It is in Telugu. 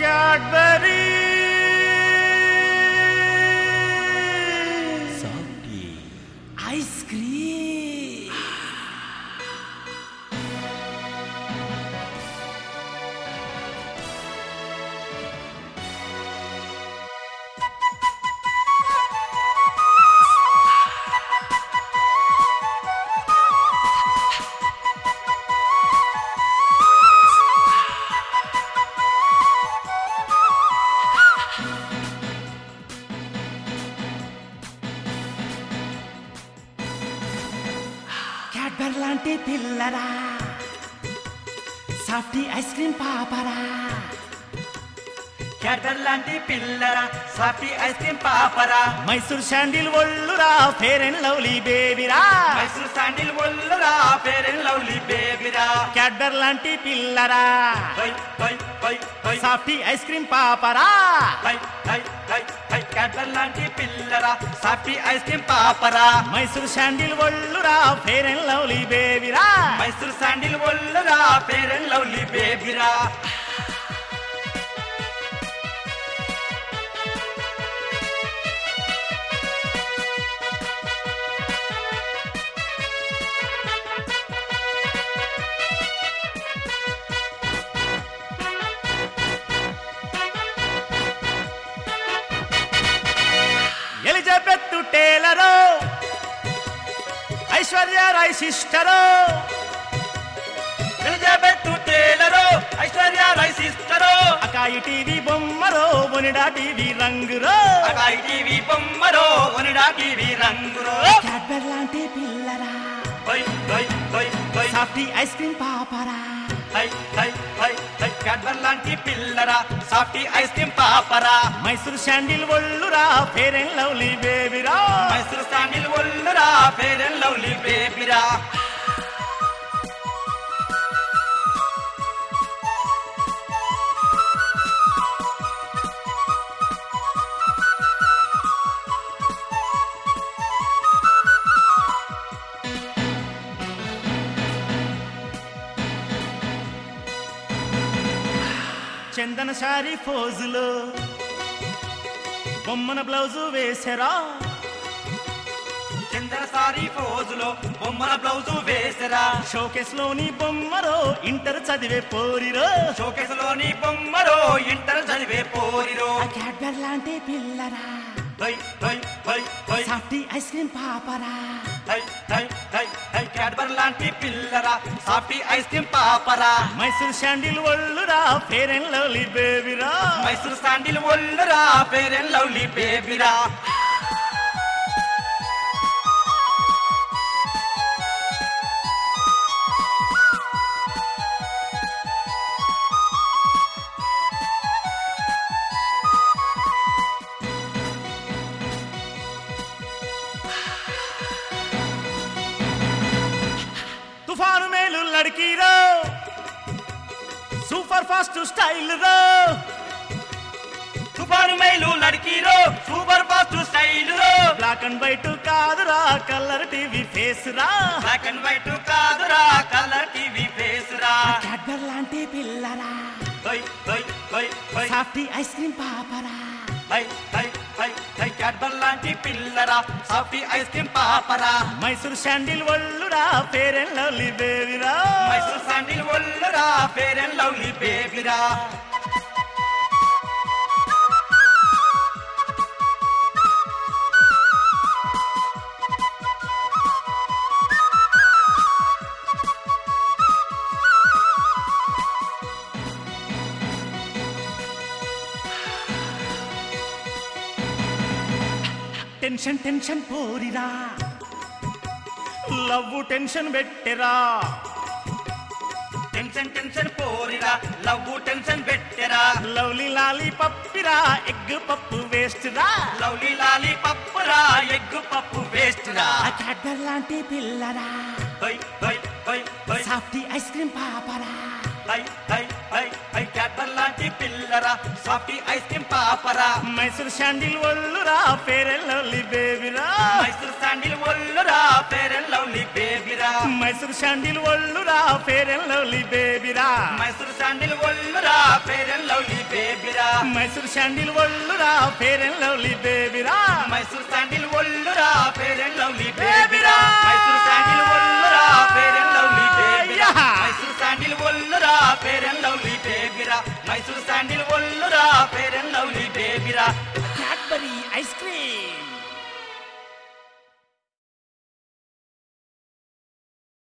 క్యాడ్బరీ ఐస్ క్రీమ్ క్యాడ్బర్ లాంటి పిల్లరా సాఫ్టీ ఐస్ క్రీమ్ పాపరా క్యాటర్ లాంటి పిల్లరా సాఫ్టీ ఐస్ క్రీమ్ పాపరా మైసూర్ శాండిల్ ఒళ్ళురా ఫేర్ అండ్ లవ్లీ బేబీరా మైసూర్ శాండిల్ ఒళ్ళురా ఫేర్ అండ్ లవ్లీ బేబీరా క్యాడ్బర్ లాంటి పిల్లరా హై హై హై హై సాఫ్టీ ఐస్ క్రీమ్ పాపరా హై హై హై హై క్యాటర్ లాంటి పిల్లరా సాఫ్టీ ఐస్ క్రీమ్ పాపరా మైసూర్ శాండిల్ ఒళ్ళురా ఫేర్ అండ్ లవ్లీ బేబీరా మైసూర్ శాండిల్ ఒళ్ళురా ఫేర్ అండ్ లవ్లీ బేబీరా Elizabeth Taylor Aishwarya Rai sister Elizabeth Taylor Aishwarya Rai sister Akai TV బొమ్మరో బొనిడా టీవీ రంగురో అకాయి టీవీ బొమ్మరో ఒనిడా టీవీ రంగురో క్యాడ్బర్ లాంటి పిల్లరా హై హై హై హై సాఫ్టీ ఐస్ క్రీమ్ పాపరా హై హై హై హై క్యాడ్బర్ లాంటి పిల్లరా సాఫ్టీ ఐస్ క్రీమ్ పాపరా మైసూర్ శాండిల్ ఒళ్ళురా ఫేర్ అండ్ లవ్లీ బేబీరా మైసూర్ శాండిల్ ఒళ్ళురా ఫేర్ అండ్ లవ్లీ బేబీరా చందన శారీ ఫోజులో బొమ్మన బ్లౌజు వేసరా చంద్ర సారీ ఫోజులో బొమ్మల బ్లౌజు వేసరా షోకేస్ లోని బొమ్మరో ఇంటర్ చదివే పోరిరో షోకేస్ లోని బొమ్మరో ఇంటర్ చదివే పోరిరో క్యాడ్బర్ లాంటి పిల్లరా హై హై హై హై సాఫ్టీ ఐస్ క్రీమ్ పాపరా హై హై హై హై క్యాడ్బర్ లాంటి పిల్లరా సాఫ్టీ ఐస్ క్రీమ్ పాపరా మైసూర్ శాండిల్ ఒళ్ళురా ఫేర్ అండ్ లవ్లీ బేబీరా మైసూర్ శాండిల్ ఒళ్ళురా ఫేర్ అండ్ లవ్లీ బేబీరా తుఫాను మేలు లడికిరో సూపర్ ఫాస్ట్ స్టైల్ రో తుఫాను మైలు లడికిరో సూపర్ ఫాస్ట్ స్టైల్ రో బ్లాక్ అండ్ వైట్ కాదురా కలర్ టీవీ ఫేస్ రా బ్లాక్ అండ్ వైట్ కాదురా కలర్ టీవీ ఫేస్ రా క్యాడ్బర్ లాంటి పిల్లరా హై హై హై హై సాఫ్టీ ఐస్ క్రీమ్ పాపరా హై హై హై హై క్యాడ్బర్ లాంటి పిల్లరా సాఫ్టీ ఐస్ క్రీమ్ పాపరా మైసూర్ శాండిల్ ఒళ్ళురా ఫేర్ అండ్ లవ్లీ బేబీరా మైసూర్ శాండిల్ ఒళ్ళురా ఫేర్ అండ్ లవ్లీ బేబీరా టెన్షన్ టెన్షన్ పోరిరా లవ్ టెన్షన్ పెట్టెరా టెన్షన్ టెన్షన్ పోరిరా లవ్ టెన్షన్ పెట్టెరా లవ్లీ లాలీ పప్పిరా ఎగ్ పప్పు వేస్ట్ రా లవ్లీ లాలీ పప్పురా ఎగ్గు పప్పు వేస్ట్ రా ఆ క్యాడ్బర్ లాంటి పిల్లరా హై హై హై హై సాఫ్టీ ఐస్ క్రీమ్ పాపరా హై హై హై హై క్యాడ్బర్ లాంటి పిల్లరా సాఫ్టీ ఐస్ క్రీమ్ పాపరా మైసూర్ శాండిల్ ఒళ్ళురా ఫేర్ అండ్ లవ్లీ బేబీరా మైసూర్ శాండిల్ ఒళ్ళురా ఫేర్ అండ్ లవ్లీ బేబీరా మైసూర్ శాండిల్ ఒళ్ళురా ఫేర్ అండ్ లవ్లీ బేబీరా మైసూర్ శాండిల్ ఒళ్ళురా ఫేర్ అండ్ లవ్లీ బేబీరా మైసూర్ శాండిల్ ఒళ్ళురా ఫేర్ అండ్ లవ్లీ బేబీరా మైసూర్ శాండిల్ ఒళ్ళురా ఫేర్ అండ్ లవ్లీ బేబీరా మైసూర్ శాండిల్ ఒళ్ళురా ఫేర్ అండ్ లవ్లీ బేబీరా అయ్యా. మైసూర్ శాండిల్ ఒళ్ళురా ఫేర్ అండ్ లవ్లీ బేబీరా మైసూర్ శాండిల్ ఒళ్ళురా ఫేర్ అండ్ లవ్లీ బేబీరా క్యాడ్బరీ ఐస్ క్రీమ్